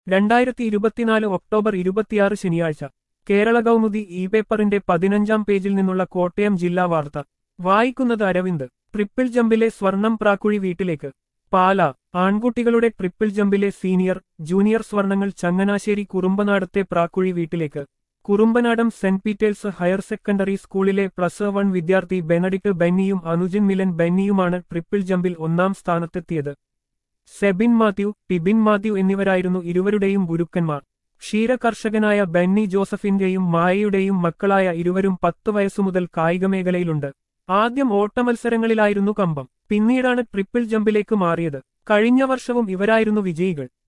രണ്ടായിരത്തി ഇരുപത്തിനാല് ഒക്ടോബർ ഇരുപത്തിയാറ് ശനിയാഴ്ച കേരള കൗമുദി ഇ പേപ്പറിന്റെ പതിനഞ്ചാം പേജിൽ നിന്നുള്ള കോട്ടയം ജില്ലാ വാർത്ത വായിക്കുന്നത് അരവിന്ദ് ട്രിപ്പിൾ ജമ്പിലെ സ്വർണം പ്രാക്കുഴി വീട്ടിലേക്ക് പാല ആൺകുട്ടികളുടെ ട്രിപ്പിൾ ജമ്പിലെ സീനിയർ ജൂനിയർ സ്വർണങ്ങൾ ചങ്ങനാശ്ശേരി കുറുമ്പനാടത്തെ പ്രാക്കുഴി വീട്ടിലേക്ക് Kurumbanadam Saint Peter's higher secondary സ്കൂളിലെ പ്ലസ് വൺ വിദ്യാർത്ഥി ബെനഡിക്ട് ബെന്നിയും അനുജൻ മിലൻ ബെന്നിയുമാണ് ട്രിപ്പിൾ ജമ്പിൽ ഒന്നാം സ്ഥാനത്തെത്തിയത് സെബിൻ മാത്യു ടിബിൻ മാത്യു എന്നിവരായിരുന്നു ഇരുവരുടെയും ഗുരുക്കന്മാർ ക്ഷീരകർഷകനായ ബെന്നി ജോസഫിന്റെയും മായയുടെയും മക്കളായ ഇരുവരും പത്ത് വയസ്സുമുതൽ കായികമേഖലയിലുണ്ട് ആദ്യം ഓട്ടമത്സരങ്ങളിലായിരുന്നു കമ്പം പിന്നീടാണ് ട്രിപ്പിൾ ജമ്പിലേക്ക് മാറിയത് കഴിഞ്ഞ വർഷവും ഇവരായിരുന്നു വിജയികൾ